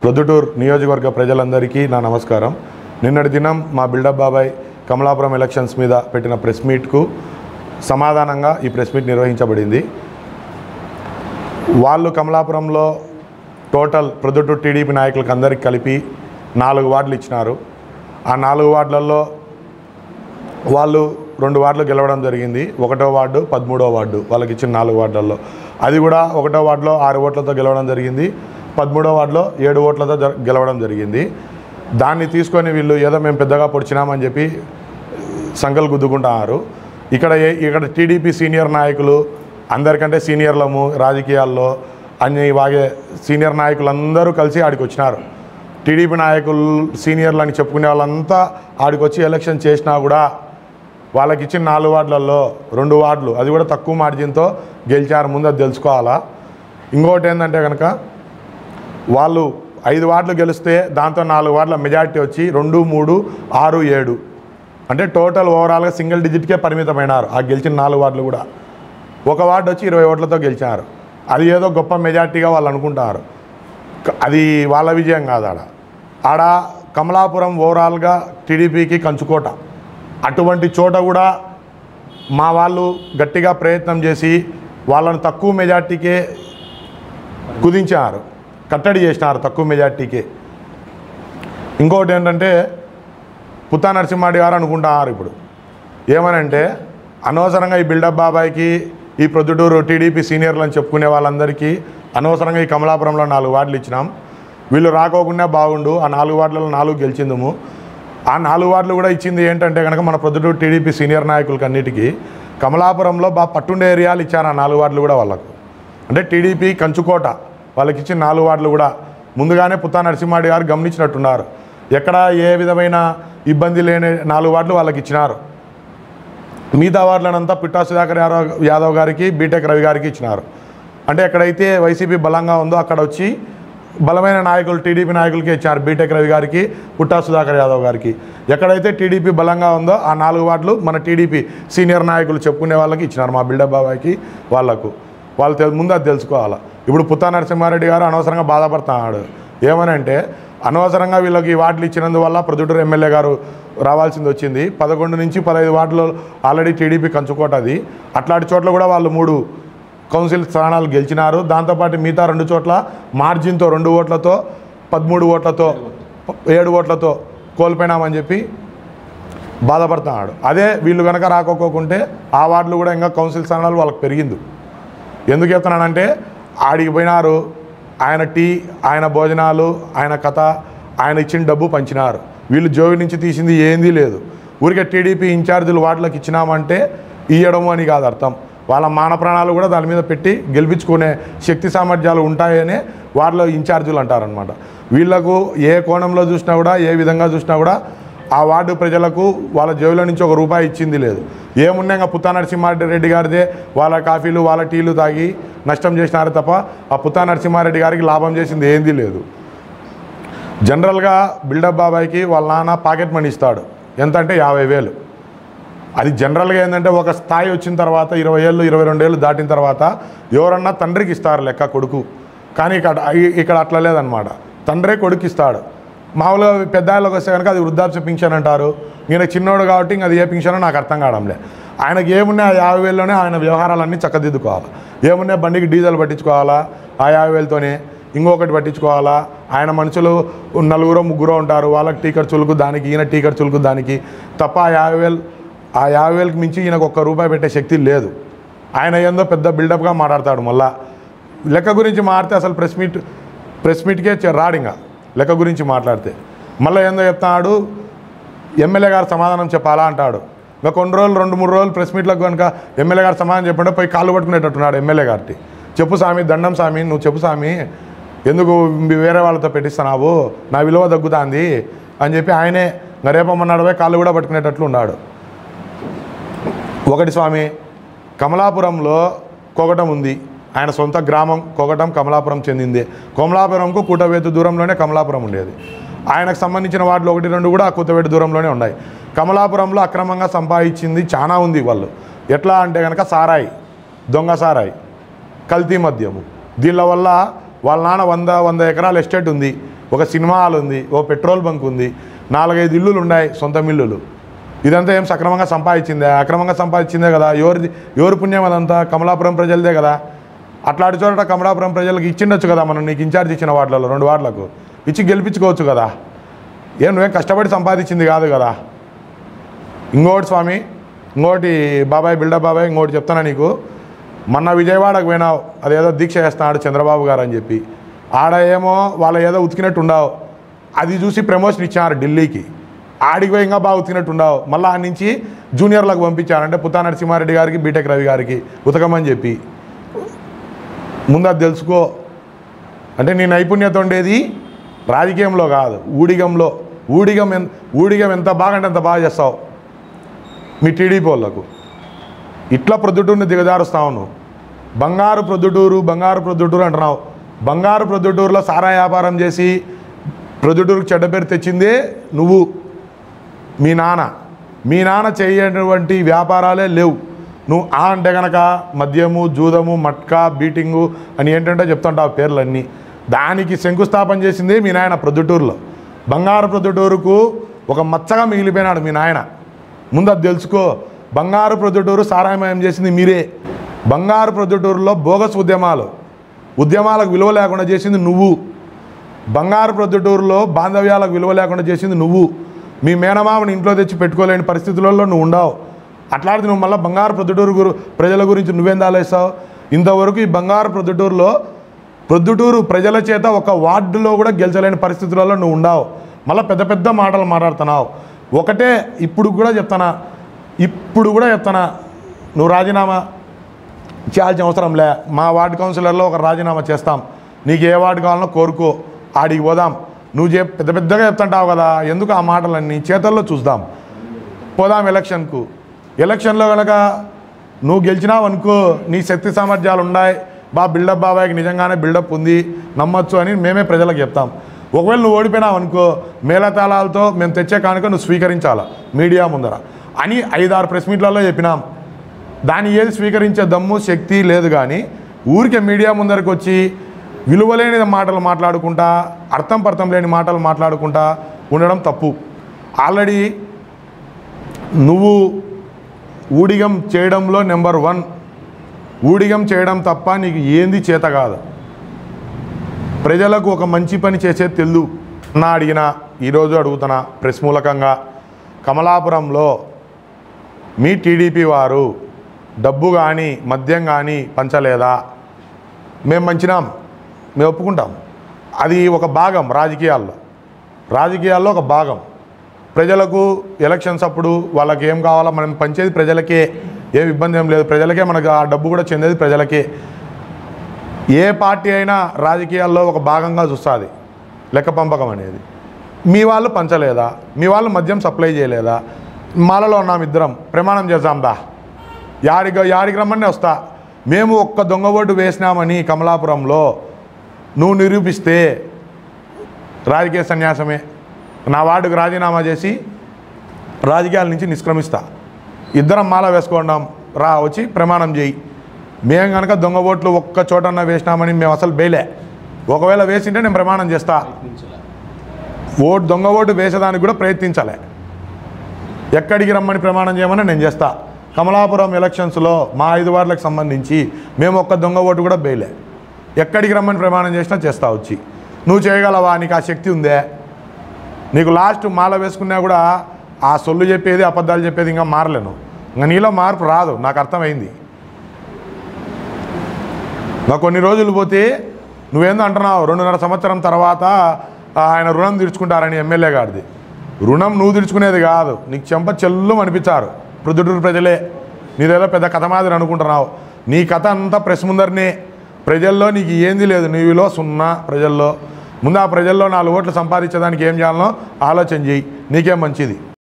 ప్రొద్దుటూరు నియోజకవర్గ ప్రజలందరికీ నా నమస్కారం నిన్నటి దినం మా బిల్డప్ బాబాయ్ కమలాపురం ఎలక్షన్స్ మీద పెట్టిన ప్రెస్ మీట్కు సమాధానంగా ఈ ప్రెస్ మీట్ నిర్వహించబడింది వాళ్ళు కమలాపురంలో టోటల్ ప్రొద్దుటూరు టీడీపీ నాయకులకు అందరికి కలిపి నాలుగు వార్డులు ఇచ్చినారు ఆ నాలుగు వార్డులలో వాళ్ళు రెండు వార్డులు గెలవడం జరిగింది ఒకటో వార్డు పదమూడో వార్డు వాళ్ళకి ఇచ్చిన నాలుగు వార్డులలో అది కూడా ఒకటో వార్డులో ఆరు ఓట్లతో గెలవడం జరిగింది పదమూడో వార్డులో ఏడు ఓట్లతో జ- గెలవడం జరిగింది దాన్ని తీసుకొని వీళ్ళు ఏదో మేము పెద్దగా పొడిచినామని చెప్పి సంకలు గుద్దుకుంటున్నారు ఇక్కడ ఏ- ఇక్కడ టీడీపీ సీనియర్ నాయకులు అందరికంటే సీనియర్లము రాజకీయాల్లో అన్ని వాగే సీనియర్ నాయకులందరూ కలిసి ఆడికి వచ్చినారు టీడీపీ నాయకులు సీనియర్లు అని చెప్పుకునే వాళ్ళంతా ఆడికి వచ్చి ఎలక్షన్ చేసినా కూడా వాళ్ళకి ఇచ్చిన నాలుగు వార్డులలో రెండు వార్డులు అది కూడా తక్కువ మార్జిన్తో గెలిచారు ముందు అది తెలుసుకోవాలా ఇంకోటి ఏంటంటే కనుక వాళ్ళు ఐదు వార్డులు గెలిస్తే దాంతో నాలుగు వార్డుల మెజారిటీ వచ్చి రెండు మూడు ఆరు ఏడు అంటే టోటల్ ఓవరాల్గా సింగిల్ డిజిట్కే పరిమితమైనారు ఆ గెలిచిన నాలుగు వార్డులు కూడా ఒక వార్డు వచ్చి ఇరవై ఓట్లతో గెలిచారు అది ఏదో గొప్ప మెజార్టీగా వాళ్ళు అనుకుంటారు క- అది వాళ్ళ విజయం కాదు ఆడ ఆడ కమలాపురం ఓవరాల్గా టీడీపీకి కంచుకోట అటువంటి చోట కూడా మా వాళ్ళు గట్టిగా ప్రయత్నం చేసి వాళ్ళని తక్కువ మెజార్టీకే కుదించారు కట్టడి చేసినారు తక్కువ మెజార్టీకే ఇంకొకటి ఏంటంటే పుత్తా నరసింహారెడ్డి గారు అనుకుంటున్నారు ఇప్పుడు ఏమనంటే అనవసరంగా ఈ బిల్డప్ బాబాయ్కి ఈ ప్రొద్దుటూరు టీడీపీ సీనియర్లు అని చెప్పుకునే వాళ్ళందరికీ అనవసరంగా ఈ కమలాపురంలో నాలుగు వార్డులు ఇచ్చినాం వీళ్ళు రాకోకుండా బాగుండు ఆ నాలుగు వార్డులలో నాలుగు గెలిచిందము ఆ నాలుగు వార్డులు కూడా ఇచ్చింది ఏంటంటే కనుక మన ప్రొద్దుటూరు టీడీపీ సీనియర్ నాయకులకి అన్నిటికీ కమలాపురంలో బాగా పట్టుండే ఏరియాలు ఇచ్చారు ఆ నాలుగు వార్డులు కూడా వాళ్ళకు అంటే టీడీపీ కంచుకోట వాళ్ళకి ఇచ్చిన నాలుగు వార్డులు కూడా ముందుగానే పుత్తా నరసింహారెడ్డి గారు గమనించినట్టున్నారు ఎక్కడ ఏ విధమైన ఇబ్బంది లేని నాలుగు వార్డులు వాళ్ళకి ఇచ్చినారు మిగతా వార్డులనంతా పిట్టా సుధాకర్ యాదవ్ యాదవ్ గారికి బీటెక్ రవి గారికి ఇచ్చినారు అంటే ఎక్కడైతే వైసీపీ బలంగా ఉందో అక్కడ వచ్చి బలమైన నాయకులు టీడీపీ నాయకులకి ఇచ్చారు బీటెక్ రవి గారికి పుట్టా సుధాకర్ యాదవ్ గారికి ఎక్కడైతే టీడీపీ బలంగా ఉందో ఆ నాలుగు వార్డులు మన టీడీపీ సీనియర్ నాయకులు చెప్పుకునే వాళ్ళకి ఇచ్చినారు మా బిల్డప్ బాబాయ్కి వాళ్ళకు వాళ్ళు తెలు ముందు అది తెలుసుకోవాలి ఇప్పుడు పుత్తా నరసింహారెడ్డి గారు అనవసరంగా బాధపడుతున్నాడు ఏమనంటే అనవసరంగా వీళ్ళకి ఈ వార్డులు ఇచ్చినందువల్ల ప్రొద్దుటూరు ఎమ్మెల్యే గారు రావాల్సింది వచ్చింది పదకొండు నుంచి పదహైదు వార్డులు ఆల్రెడీ టీడీపీ కంచుకోటది అట్లాంటి చోట్ల కూడా వాళ్ళు మూడు కౌన్సిల్ స్థానాలు గెలిచినారు దాంతోపాటు మిగతా రెండు చోట్ల మార్జిన్తో రెండు ఓట్లతో పదమూడు ఓట్లతో ప- ఏడు ఓట్లతో కోల్పోయినామని చెప్పి బాధపడుతున్నాడు అదే వీళ్ళు కనుక రాకోకుంటే ఆ వార్డులు కూడా ఇంకా కౌన్సిల్ స్థానాలు వాళ్ళకి పెరిగింది ఎందుకు చెప్తున్నానంటే ఆడికి పోయినారు ఆయన టీ ఆయన భోజనాలు ఆయన కథ ఆయన ఇచ్చిన డబ్బు పంచినారు వీళ్ళు జోవి నుంచి తీసింది ఏందీ లేదు ఊరికే టీడీపీ ఇన్ఛార్జీలు వాటిలోకి ఇచ్చినామంటే ఇయ్యడము అని కాదు అర్థం వాళ్ళ మాన ప్రాణాలు కూడా దాని మీద పెట్టి గెలిపించుకునే శక్తి సామర్థ్యాలు ఉంటాయనే వారిలో ఇన్ఛార్జీలు అంటారనమాట వీళ్ళకు ఏ కోణంలో చూసినా కూడా ఏ విధంగా చూసినా కూడా ఆ వార్డు ప్రజలకు వాళ్ళ జేబులో నుంచి ఒక రూపాయి ఇచ్చింది లేదు ఏమున్నా ఇంకా పుత్తా నరసింహారెడ్డి గారిదే వాళ్ళ కాఫీలు వాళ్ళ టీలు తాగి నష్టం చేసినారు తప్ప ఆ పుత్తా నరసింహారెడ్డి గారికి లాభం చేసింది ఏంది లేదు జనరల్గా బిల్డప్ బాబాయ్కి వాళ్ళ నాన్న పాకెట్ మనీ ఇస్తాడు ఎంత అంటే యాభై వేలు అది జనరల్గా ఏంటంటే ఒక స్థాయి వచ్చిన తర్వాత ఇరవై ఏళ్ళు ఇరవై రెండు ఏళ్ళు దాటిన తర్వాత ఎవరన్నా తండ్రికి ఇస్తారు లెక్క కొడుకు కానీ ఇక్కడ ఇక్కడ అట్లా లేదనమాట తండ్రే కొడుకు ఇస్తాడు మామూలుగా పెద్ద వాళ్ళకి వస్తే కనుక అది వృద్ధాప్య పింఛన్ అంటారు ఈయన చిన్నోడు కాబట్టి ఇంక అది ఏ పింఛనో నాకు అర్థం కావడంలే ఆయనకి ఏమున్నా ఆ యాభై వేలలోనే ఆయన వ్యవహారాలన్నీ చక్కదిద్దుకోవాలి ఏమున్నా బండికి డీజిల్ పట్టించుకోవాలా ఆ యాభై వేలతోనే ఇంకొకటి పట్టించుకోవాలా ఆయన మనుషులు నలుగురో ముగ్గురో ఉంటారు వాళ్ళకి టీ ఖర్చులకు దానికి ఈయన టీ ఖర్చులకు దానికి తప్ప ఆ యాభై వేలు ఆ యాభై వేలకు మించి ఈయనకు ఒక్క రూపాయి పెట్టే శక్తి లేదు ఆయన ఏందో పెద్ద బిల్డప్గా మాట్లాడతాడు మళ్ళా లెక్క గురించి మాట్లాడితే అసలు ప్రెస్ మీట్ ప్రెస్ మీట్కే చే- రాడు ఇంకా లెక్క గురించి మాట్లాడితే మళ్ళీ ఏందో చెప్తున్నాడు ఎమ్మెల్యే గారు సమాధానం చెప్పాలా అంటాడు ఇంకా కొన్ని రోజులు రెండు మూడు రోజులు ప్రెస్ మీట్లకు కనుక ఎమ్మెల్యే గారు సమాధానం చెప్పంటే పోయి కాళ్ళు పట్టుకునేటట్టున్నాడు ఎమ్మెల్యే గారికి చెప్పు స్వామి దండం స్వామి నువ్వు చెప్పు స్వామి ఎందుకు మీ వేరే వాళ్ళతో పెట్టిస్తున్నావు నా విలువ తగ్గుతాంది అని చెప్పి ఆయనే రేపమ్మన్నాడు పోయి కాళ్ళు కూడా పట్టుకునేటట్లు ఉన్నాడు ఒకటి స్వామి కమలాపురంలో కొగటం ఉంది ఆయన సొంత గ్రామం కొగటం కమలాపురం చెందింది కమలాపురంకు కూటవేతు దూరంలోనే కమలాపురం ఉండేది ఆయనకు సంబంధించిన వాటిలో ఒకటి రెండు కూడా ఆ కూతవేటు దూరంలోనే ఉన్నాయి కమలాపురంలో అక్రమంగా సంపాదించింది చాలా ఉంది వాళ్ళు ఎట్లా అంటే కనుక సారాయి దొంగ సారాయి కల్తీ మద్యము దీనిల వల్ల వాళ్ళ నాన్న వంద వంద ఎకరాల ఎస్టేట్ ఉంది ఒక సినిమా హాల్ ఉంది ఓ పెట్రోల్ బంక్ ఉంది నాలుగైదు ఇల్లులు ఉన్నాయి సొంత మిల్లులు ఇదంతా ఏం సక్రమంగా సంపాదించిందే అక్రమంగా సంపాదించిందే కదా ఎవరిది ఎవరి పుణ్యం అదంతా కమలాపురం ప్రజలదే కదా అట్లాంటి చోట కమలాపురం ప్రజలకు ఇచ్చిండొచ్చు కదా మనం నీకు ఇన్ఛార్జ్ ఇచ్చిన వాటిలలో రెండు వార్డులకు ఇచ్చి గెలిపించుకోవచ్చు కదా ఏం నువ్వేం కష్టపడి సంపాదించింది కాదు కదా ఇంకోటి స్వామి ఇంకోటి బాబాయ్ బిల్డప్ బాబాయ్ ఇంకోటి చెప్తానా నీకు మొన్న విజయవాడకు పోయినావు అదేదో దీక్ష చేస్తున్నాడు చంద్రబాబు గారు అని చెప్పి ఆడ ఏమో వాళ్ళ ఏదో ఉతికినట్టు ఉండవు అది చూసి ప్రమోషన్ ఇచ్చారు ఢిల్లీకి ఆడికి పోయి ఇంకా బాగా ఉతికినట్టు ఉండవు మళ్ళీ ఆ నుంచి జూనియర్లకు పంపించారు అంటే పుత్తా నరసింహారెడ్డి గారికి బీటెక్ రవి గారికి ఉతకమని చెప్పి ముందు అది తెలుసుకో అంటే నీ నైపుణ్యత ఉండేది రాజకీయంలో కాదు ఊడిగంలో ఊడిగం ఎన్ ఊడిగం ఎంత బాగా అంటే అంత బాగా చేస్తావు మీ టీడీపీ వాళ్ళకు ఇట్లా ప్రొద్దుటూరుని దిగజారుస్తా ఉన్నావు బంగారు ప్రొద్దుటూరు బంగారు ప్రొద్దుటూరు అంటున్నావు బంగారు ప్రొద్దుటూరులో సారా వ్యాపారం చేసి ప్రొద్దుటూరుకు చెడ్డ పేరు తెచ్చిందే నువ్వు మీ నాన్న మీ నాన్న చేయనటువంటి వ్యాపారాలే లేవు నువ్వు ఆ అంటే కనుక మద్యము జూదము మట్కా బీటింగు అని ఏంటంటే చెప్తుంటావు పేర్లన్నీ దానికి శంకుస్థాపన చేసింది మీ నాయన ప్రొద్దుటూరులో బంగారు ప్రొద్దుటూరుకు ఒక మచ్చగా మిగిలిపోయినాడు మీ నాయన ముందు అది తెలుసుకో బంగారు ప్రొద్దుటూరు సారాయమయం చేసింది మీరే బంగారు ప్రొద్దుటూరులో బోగస్ ఉద్యమాలు ఉద్యమాలకు విలువ లేకుండా చేసింది నువ్వు బంగారు ప్రొద్దుటూరులో బాంధవ్యాలకు విలువ లేకుండా చేసింది నువ్వు మీ మేనమామని ఇంట్లో తెచ్చి పెట్టుకోలేని పరిస్థితులలో నువ్వు ఉండవు అట్లాంటిది నువ్వు మళ్ళీ బంగారు ప్రొద్దుటూరు గురు ప్రజల గురించి నువ్వేం ఆలోచిస్తావు ఇంతవరకు ఈ బంగారు ప్రొద్దుటూరులో ప్రొద్దుటూరు ప్రజల చేత ఒక వార్డులో కూడా గెలిచలేని పరిస్థితులలో నువ్వు ఉండవు మళ్ళీ పెద్ద పెద్ద మాటలు మాట్లాడుతున్నావు ఒకటే ఇప్పుడు కూడా చెప్తానా ఇప్పుడు కూడా చెప్తానా నువ్వు రాజీనామా చేయాల్సిన అవసరం లే మా వార్డు కౌన్సిలర్లో ఒక రాజీనామా చేస్తాం నీకు ఏ వార్డు కావాలనో కోరుకో ఆడికి పోదాం నువ్వు చెప్ పెద్ద పెద్దగా చెప్తుంటావు కదా ఎందుకు ఆ మాటలన్నీ చేతల్లో చూద్దాం పోదాం ఎలక్షన్కు ఎలక్షన్లో కనుక నువ్వు గెలిచినావు అనుకో నీ శక్తి సామర్థ్యాలు ఉన్నాయి బా బిల్డప్ బాబాయ్కి నిజంగానే బిల్డప్ ఉంది నమ్మొచ్చు అని మేమే ప్రజలకు చెప్తాం ఒకవేళ నువ్వు ఓడిపోయినావు అనుకో మేళతాళాలతో మేము తెచ్చే కానుక నువ్వు స్వీకరించాలా మీడియా ముందర అని ఐదారు ప్రెస్ మీట్లలో చెప్పినాం దాన్ని ఏది స్వీకరించే దమ్ము శక్తి లేదు కానీ ఊరికే మీడియా ముందరకు వచ్చి విలువలేని మాటలు మాట్లాడుకుంటా అర్థం పర్థం లేని మాటలు మాట్లాడుకుంటా ఉండడం తప్పు ఆల్రెడీ నువ్వు ఊడిగం చేయడంలో నెంబర్ వన్ ఊడిగం చేయడం తప్ప నీకు ఏంది చేత కాదు ప్రజలకు ఒక మంచి పని చేసేది తెలు నా అడిగిన ఈరోజు అడుగుతున్నా ప్రెస్ మూలకంగా కమలాపురంలో మీ టీడీపీ వారు డబ్బు కానీ మద్యం కానీ పంచలేదా మేము పంచినాం మేము ఒప్పుకుంటాం అది ఒక భాగం రాజకీయాల్లో రాజకీయాల్లో ఒక భాగం ప్రజలకు ఎలక్షన్స్ అప్పుడు వాళ్ళకి ఏం కావాలో మనం పంచేది ప్రజలకే ఏం ఇబ్బంది ఏం లేదు ప్రజలకే మనకు ఆ డబ్బు కూడా చెందేది ప్రజలకే ఏ పార్టీ అయినా రాజకీయాల్లో ఒక భాగంగా చూస్తుంది లెక్క పంపకం అనేది మీ వాళ్ళు పంచలేదా మీ వాళ్ళు మద్యం సప్లై చేయలేదా మాలలో ఉన్నాం ఇద్దరం ప్రమాణం చేద్దాం దా యాడికి యాడికి రమ్మని వస్తా మేము ఒక్క దొంగ ఓటు వేసినామని కమలాపురంలో నువ్వు నిరూపిస్తే రాజకీయ సన్యాసమే నా వార్డుకు రాజీనామా చేసి రాజకీయాల నుంచి నిష్క్రమిస్తా ఇద్దరం మాల వేసుకుంటాం రా వచ్చి ప్రమాణం చేయి మేము కనుక దొంగ ఓట్లు ఒక్క చోటన్న వేసినామని మేము అసలు బేలే ఒకవేళ వేసింటే నేను ప్రమాణం చేస్తా ఓటు దొంగ ఓటు వేసేదానికి కూడా ప్రయత్నించాలి ఎక్కడికి రమ్మని ప్రమాణం చేయమని నేను చేస్తా కమలాపురం ఎలక్షన్స్లో మా ఐదు వార్డులకు సంబంధించి మేము ఒక్క దొంగ ఓటు కూడా బేలే ఎక్కడికి రమ్మని ప్రమాణం చేసినా చేస్తా వచ్చి నువ్వు చేయగలవా నీకు ఆ శక్తి ఉందే నీకు లాస్ట్ మాల వేసుకున్నా కూడా ఆ సొల్లు చెప్పేది అబద్ధాలు చెప్పేది ఇంకా మారలేను ఇంకా నీలో మార్పు రాదు నాకు అర్థమైంది ఇంకా కొన్ని రోజులు పోతే నువ్వేందో అంటున్నావు రెండున్నర సంవత్సరం తర్వాత ఆ, ఆయన రుణం తీర్చుకుంటారని ఎమ్మెల్యే గారిది రుణం నువ్వు తీర్చుకునేది కాదు నీకు చెంప చెల్లు అనిపించారు ప్రొద్దుటూరు ప్రజలే నీదేదో పెద్ద కథ మాదిరి అనుకుంటున్నావు నీ కథ అంతా ప్రెస్ ముందరనే ప్రజల్లో నీకు ఏంది లేదు నీవిలో సున్నా ప్రజల్లో ముందు ఆ ప్రజల్లో నాలుగు ఓట్లు సంపాదించడానికి ఏం చేయాలనో ఆలోచన చేయి నీకేం మంచిది